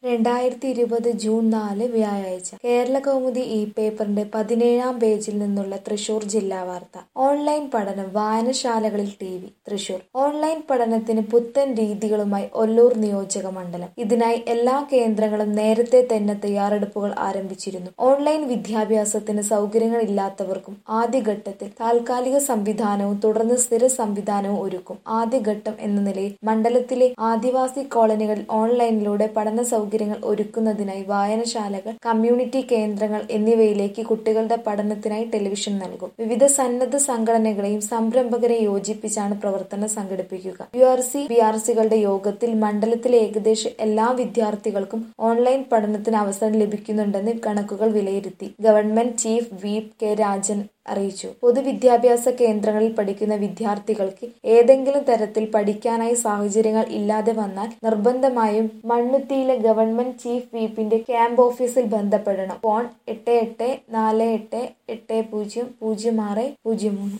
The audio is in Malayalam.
രണ്ടായിരത്തി ഇരുപത് ജൂൺ നാല് വ്യാഴാഴ്ച കേരളകൗമുദി ഈ പേപ്പറിന്റെ പതിനേഴാം പേജിൽ നിന്നുള്ള തൃശൂർ ജില്ലാ വാർത്ത ഓൺലൈൻ പഠനം വായനശാലകളിൽ ടി വി തൃശൂർ ഓൺലൈൻ പഠനത്തിന് പുത്തൻ രീതികളുമായി ഒല്ലൂർ നിയോജക മണ്ഡലം ഇതിനായി എല്ലാ കേന്ദ്രങ്ങളും നേരത്തെ തന്നെ തയ്യാറെടുപ്പുകൾ ആരംഭിച്ചിരുന്നു ഓൺലൈൻ വിദ്യാഭ്യാസത്തിന് സൗകര്യങ്ങൾ ഇല്ലാത്തവർക്കും ആദ്യഘട്ടത്തിൽ താൽക്കാലിക സംവിധാനവും തുടർന്ന് സ്ഥിര സംവിധാനവും ഒരുക്കും ആദ്യഘട്ടം എന്ന നിലയിൽ മണ്ഡലത്തിലെ ആദിവാസി കോളനികളിൽ ഓൺലൈനിലൂടെ പഠന സൗകര്യങ്ങൾ ഒരുക്കുന്നതിനായി വായനശാലകൾ കമ്മ്യൂണിറ്റി കേന്ദ്രങ്ങൾ എന്നിവയിലേക്ക് കുട്ടികളുടെ പഠനത്തിനായി ടെലിവിഷൻ നൽകും വിവിധ സന്നദ്ധ സംഘടനകളെയും സംരംഭകരെയും യോജിപ്പിച്ചാണ് പ്രവർത്തനം സംഘടിപ്പിക്കുക U R C B R സികളുടെ യോഗത്തിൽ മണ്ഡലത്തിലെ ഏകദേശം എല്ലാ വിദ്യാർത്ഥികൾക്കും ഓൺലൈൻ പഠനത്തിന് അവസരം ലഭിക്കുന്നുണ്ടെന്ന് കണക്കുകൾ വിലയിരുത്തി government chief whip K Rajan അറിയിച്ചു പൊതുവിദ്യാഭ്യാസ കേന്ദ്രങ്ങളിൽ പഠിക്കുന്ന വിദ്യാർത്ഥികൾക്ക് ഏതെങ്കിലും തരത്തിൽ പഠിക്കാനായി സാഹചര്യങ്ങൾ ഇല്ലാതെ വന്നാൽ നിർബന്ധമായും മണ്ണുത്തിയിലെ ഗവൺമെന്റ് ചീഫ് വീപ്പിന്റെ ക്യാമ്പ് ഓഫീസിൽ ബന്ധപ്പെടണം ഫോൺ എട്ട് എട്ട് നാല് എട്ട് എട്ട് പൂജ്യം പൂജ്യം ആറ് പൂജ്യം മൂന്ന്